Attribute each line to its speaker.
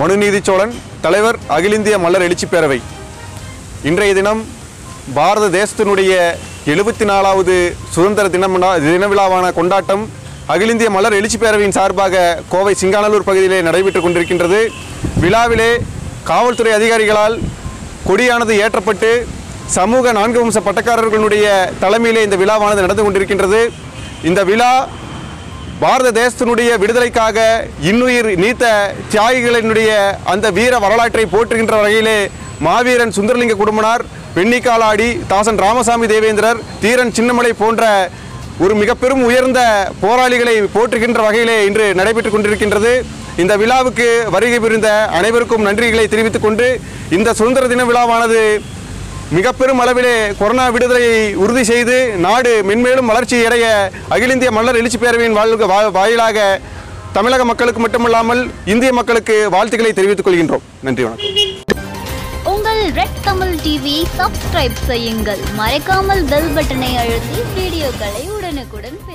Speaker 1: மனுநீதி சோழன் தலைவர் அகில இந்திய மல்லர் எழுச்சி பேரவை இன்றைய தினம் பாரத தேசத்தினுடைய எழுபத்தி நாலாவது சுதந்திர தினம் தின விழாவான கொண்டாட்டம் அகில இந்திய மலர் எழுச்சி பேரவையின் சார்பாக கோவை சிங்கானல்லூர் பகுதியிலே நடைபெற்றுக் கொண்டிருக்கின்றது விழாவிலே காவல்துறை அதிகாரிகளால் கொடியானது ஏற்றப்பட்டு சமூக நான்கு வம்ச பட்டக்காரர்களுடைய தலைமையிலே இந்த விழாவானது நடந்து கொண்டிருக்கின்றது இந்த விழா பாரத தேசத்தினுடைய விடுதலைக்காக இன்னுயிர் நீத்த தியாகிகளினுடைய அந்த வீர வரலாற்றை போற்றுகின்ற வகையிலே மாவீரன் சுந்தரலிங்க குடும்பனார் வெண்ணிக்காலாடி தாசன் ராமசாமி தேவேந்திரர் தீரன் சின்னமலை போன்ற ஒரு மிக பெரும் உயர்ந்த போராளிகளை போற்றுகின்ற வகையிலே இன்று நடைபெற்றுக் கொண்டிருக்கின்றது இந்த விழாவுக்கு வருகை புரிந்த அனைவருக்கும் நன்றிகளை தெரிவித்துக் கொண்டு இந்த சுதந்திர தின விழாவானது மிக பெரும் அளவிலே கொரோனா விடுதலையை உறுதி செய்து நாடு மென்மேலும் வளர்ச்சி அடைய அகில இந்திய மல்லர் எழுச்சி பேரவையின் வாழ்க வா- வாயிலாக தமிழக மக்களுக்கு மட்டுமல்லாமல் இந்திய மக்களுக்கு வாழ்த்துக்களை தெரிவித்துக் கொள்கின்றோம் நன்றி வணக்கம்
Speaker 2: உங்கள் ரெட் தமிழ் டிவியை சப்ஸ்கிரைப் செய்யுங்கள் மறக்காமல் பெல் பட்டனை அழுத்தி வீடியோக்களை உடனுக்குடன் பெறுங்கள்